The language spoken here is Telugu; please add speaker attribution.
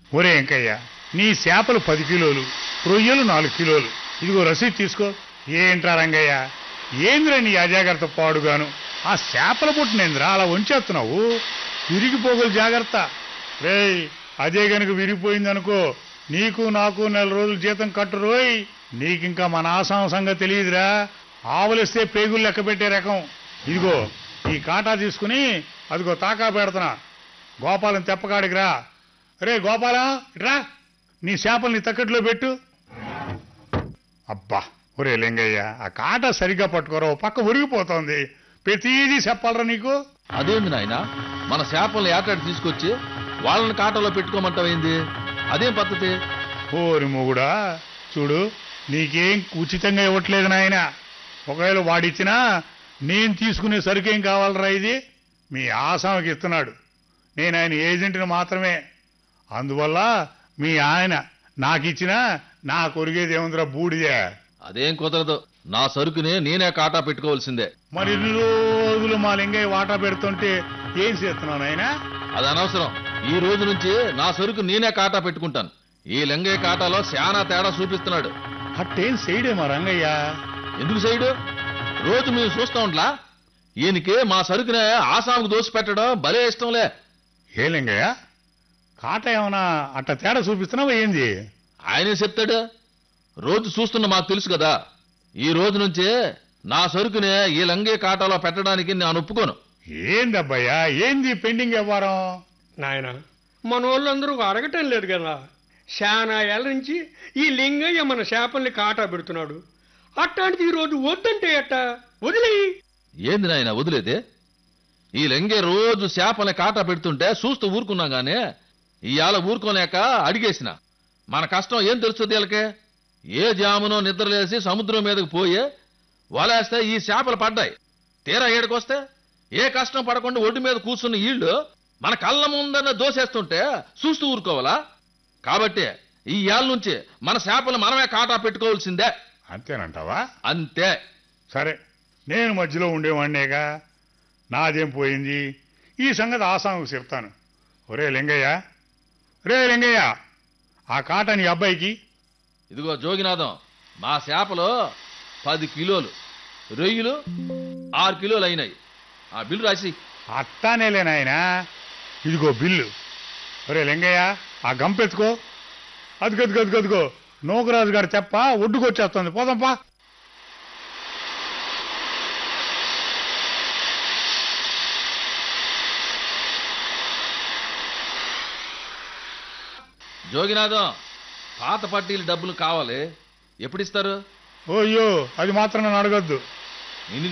Speaker 1: ఒరే వెంకయ్య నీ చేపలు పది కిలోలు రొయ్యలు నాలుగు కిలోలు ఇదిగో రసీదు తీసుకో ఏంట్రా రంగయ్య ఏంద్రా నీ అజాగ్రత్త పాడుగాను ఆ చేపల పుట్టినేంద్రా అలా వంచేస్తున్నావు విరిగిపోగలు జాగ్రత్త రేయ్ అదే గనుక విరిగిపోయిందనుకో నీకు నాకు నెల రోజులు జీతం కట్టురోయ్ నీకింకా మన ఆసాం సంగతి తెలియదురా ఆవులిస్తే పేగులు లెక్క పెట్టే రకం ఇదిగో ఈ కాటా తీసుకుని అదిగో తాకా పెడుతున్నా గోపాలం తెప్పకాడికి రా రే గోపాలం ఇట్రా నీ చేపల్ని తక్కట్లో పెట్టు అబ్బా ఒరే లింగయ్య ఆ కాట సరిగ్గా పట్టుకోరా ఓ పక్క ఉరిగిపోతోంది ప్రతిదీ చెప్పాలరా నీకు
Speaker 2: అదేంది నాయన మన చేపల్ని ఏటాడు తీసుకొచ్చి వాళ్ళని కాటలో పెట్టుకోమంటావేంది అదేం పద్ధతి
Speaker 1: ఓరి మొగుడా చూడు నీకేం ఉచితంగా ఇవ్వట్లేదు నాయన ఒకవేళ వాడిచ్చినా నేను తీసుకునే సరుకేం కావాలరా ఇది మీ ఆసామకి ఇస్తున్నాడు నేను ఆయన ఏజెంట్ని మాత్రమే అందువల్ల మీ ఆయన నాకిచ్చినా నా కొరిగేది ఏముందిరా బూడిదే
Speaker 2: అదేం కుదరదు నా సరుకుని నేనే కాటా పెట్టుకోవాల్సిందే
Speaker 1: మరి ఇన్ని రోజులు మా లింగయ్య వాటా పెడుతుంటే ఏం చేస్తున్నావు నాయన
Speaker 2: అది అనవసరం ఈ రోజు నుంచి నా సరుకు నేనే కాటా పెట్టుకుంటాను ఈ లింగయ్య కాటాలో శానా తేడా చూపిస్తున్నాడు
Speaker 1: అట్టేం చేయడే మా రంగయ్య
Speaker 2: ఎందుకు సైడు రోజు మేము చూస్తా ఉంట్లా ఈయనకి మా సరుకునే ఆసాముకు దోసి పెట్టడం భలే ఇష్టంలే
Speaker 1: ఏ లింగయ్య కాట ఏమన్నా అట్ట తేడా చూపిస్తున్నావా ఏంది
Speaker 2: ఆయనే చెప్తాడు రోజు చూస్తున్న మాకు తెలుసు కదా ఈ రోజు నుంచే నా సరుకునే ఈ లంగే కాటాలో పెట్టడానికి నేను ఒప్పుకోను
Speaker 1: ఏందబ్బయ్యా ఏంది పెండింగ్ వ్యవహారం
Speaker 3: నాయన మన వాళ్ళందరూ అడగటం లేదు కదా శానా ఏళ్ళ నుంచి ఈ లింగయ్య మన చేపల్ని కాటా పెడుతున్నాడు అట్లాంటిది ఈ రోజు వద్దంటే ఎట్ట వదిలేయి
Speaker 2: ఏంది నాయన వదిలేదే ఈ లెంగే రోజు చేపల్ని కాటా పెడుతుంటే చూస్తూ ఊరుకున్నాం గానీ ఇవాళ ఊరుకోలేక అడిగేసిన మన కష్టం ఏం తెలుస్తుంది వీళ్ళకే ఏ జామునో నిద్రలేసి సముద్రం మీదకు పోయి వలేస్తే ఈ చేపలు పడ్డాయి తీరా ఏడుకొస్తే ఏ కష్టం పడకుండా ఒడ్డు మీద కూర్చున్న ఈళ్ళు మన కళ్ళ ముందన్న దోసేస్తుంటే చూస్తూ ఊరుకోవాలా కాబట్టి ఈ ఏళ్ళ నుంచి మన చేపలు మనమే కాటా పెట్టుకోవాల్సిందే
Speaker 1: అంతేనంటావా
Speaker 2: అంతే
Speaker 1: సరే నేను మధ్యలో ఉండేవాడినేగా నాదేం పోయింది ఈ సంగతి ఆసాముకు చెప్తాను ఒరే లింగయ్య రే లింగయ్య ఆ కాట నీ అబ్బాయికి
Speaker 2: ఇదిగో జోగినాథం మా చేపలు పది కిలోలు రొయ్యలు ఆరు కిలోలు అయినాయి ఆ బిల్లు రాసి
Speaker 1: అట్టానేలే నాయనా ఇదిగో బిల్లు ఒరే లింగయ్య ఆ గంపెత్తుకో అదిగో అదిగో అదిగో అదిగో నూకరాజు గారు చెప్ప ఒడ్డుకొచ్చేస్తుంది పోదంపా
Speaker 2: జోగినాథం పాత పట్టీలు డబ్బులు కావాలి ఎప్పుడు ఇస్తారు
Speaker 1: ఓయ్యో అది మాత్రం నన్ను అడగొద్దు
Speaker 2: ఇన్ని